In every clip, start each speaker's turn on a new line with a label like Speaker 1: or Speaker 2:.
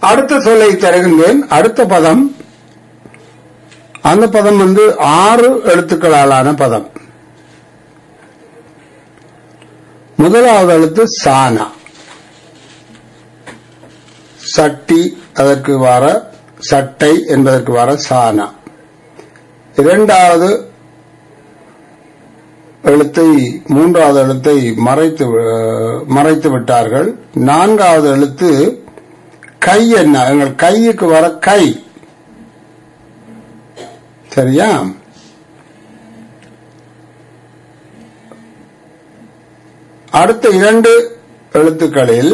Speaker 1: அடுத்த சொல்லை தருகின்றேன் அடுத்த பதம் அந்த பதம் வந்து ஆறு எழுத்துக்களாலான பதம் முதலாவது எழுத்து சானா சட்டி அதற்கு வர சட்டை என்பதற்கு வர சானா இரண்டாவது எழுத்தை மூன்றாவது எழுத்தை மறைத்து வி- மறைத்து விட்டார்கள் நான்காவது எழுத்து கை என்ன எங்கள் கைக்கு வர கை சரியா அடுத்த இரண்டு எழுத்துக்களில்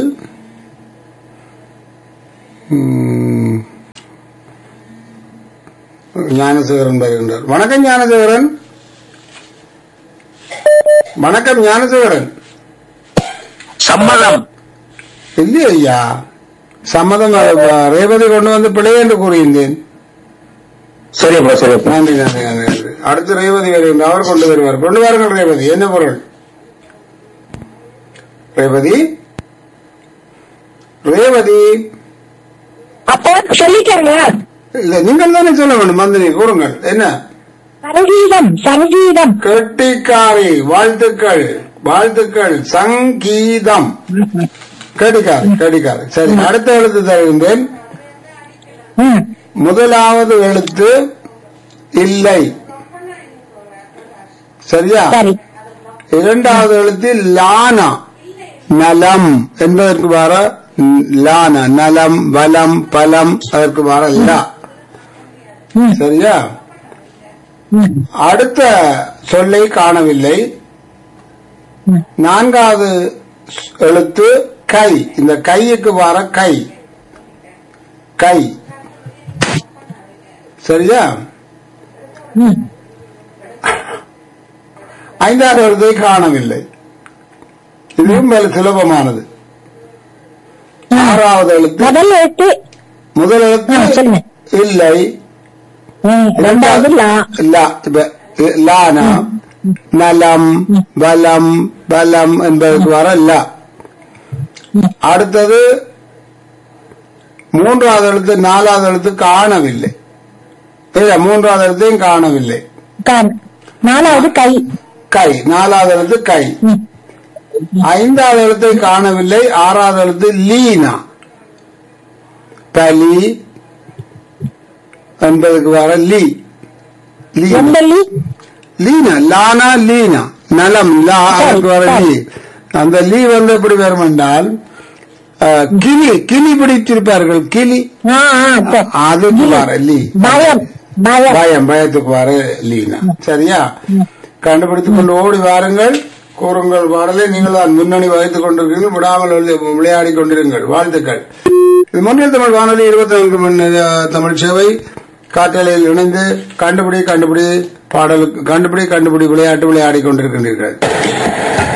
Speaker 1: ம், ஞானசேகரன் வருகின்றார் வணக்கம் ஞானசேகரன் வணக்கம் ஞானசேகரன்
Speaker 2: சம்மதம்
Speaker 1: இல்லையே ஐயா சம்மதம் அஹ், ரேவதி கொண்டு வந்து பிழை என்று கூறியிருந்தேன்
Speaker 2: சரிப்பா சரிப்பா
Speaker 1: நன்றி நன்றி நன்றி நன்றி அடுத்து ரேவதி வருகின்ற அவர் கொண்டு வருவார் கொண்டு வாருங்கள் ரேவதி என்ன பொருள் ரேவதி ரேவதி
Speaker 3: அப்போ சொல்லிட்டேங்க
Speaker 1: இல்ல நீங்கள் தானே சொல்ல வேண்டும் மந்திரி கூறுங்கள் என்ன
Speaker 3: சங்கீதம் சங்கீதம்
Speaker 1: கெட்டிக்காரி வாழ்த்துக்கள் வாழ்த்துக்கள் சங்கீதம் கடிக்காது கடிக்காது சரி அடுத்த எழுத்து தருகின்றேன்
Speaker 3: ம்,
Speaker 1: முதலாவது எழுத்து இல்லை சரியா
Speaker 3: சரி
Speaker 1: இரண்டாவது எழுத்து லானா நலம் என்பதற்கு வர லானா நலம் வலம் பலம் அதற்கு வர லா
Speaker 3: ம்,
Speaker 1: சரியா
Speaker 3: ம்,
Speaker 1: அடுத்த சொல்லை காணவில்லை
Speaker 3: ம்.
Speaker 1: நான்காவது எழுத்து கை இந்த கைக்கு வர கை கை சரியா
Speaker 3: ம்.
Speaker 1: ஐந்தாவது எழுத்தை காணவில்லை இதுவும் மேல சுலபமானது ஆறாவது எழுத்து
Speaker 3: முதல் எழுத்து
Speaker 1: முதல்
Speaker 3: ஆ,
Speaker 1: எழுத்து
Speaker 3: சொல்லுங்க
Speaker 1: இல்லை
Speaker 3: ம், ரெண்டாவது லா
Speaker 1: லா இப்ப, லானா நலம் பலம் பலம் என்பதற்கு வர லா அடுத்தது மூன்றாவது எழுத்து நாலாவது எழுத்து காணவில்லை இல்ல மூன்றாவது எழுத்தையும் காணவில்லை
Speaker 3: கா- நாலாவது கை
Speaker 1: கை நாலாவது எழுத்து கை
Speaker 3: ம்,
Speaker 1: ஐந்தாவது எழுத்தை காணவில்லை ஆறாவது எழுத்து லீனா பலி என்பதற்கு வர லீ லீ
Speaker 3: எந்த லீ
Speaker 1: லீனா லானா லீனா நலம் லா அதுக்கு வர லீ அந்த லீ வந்து எப்படி வரும் என்றால் அஹ், கிளி கிளி பிடித்திருப்பார்கள் கிளி
Speaker 3: ஆ, ஆ, சரி.
Speaker 1: அதுக்கு வர லீ
Speaker 3: பயம் பயம்
Speaker 1: பயம் பயத்துக்கு வர லீனா சரியா கண்டுபிடித்துக் கொண்டு ஓடி வாருங்கள் கூறுங்கள் பாடலை நீங்கள் தான் முன்னணி வகித்துக் கொண்டிருக்கிறீர்கள் விடாமல் விளை- விளையாடிக் கொண்டிருங்கள் வாழ்த்துக்கள் இது முன்னில் தமிழ் வானொலி இருபத்தி நான்கு மணி நேர தமிழ் சேவை காற்றலையில் இணைந்து கண்டுபிடி கண்டுபிடி பாடலுக்கு கண்டுபிடி கண்டுபிடி விளையாட்டு விளையாடிக் கொண்டிருக்கின்றீர்கள்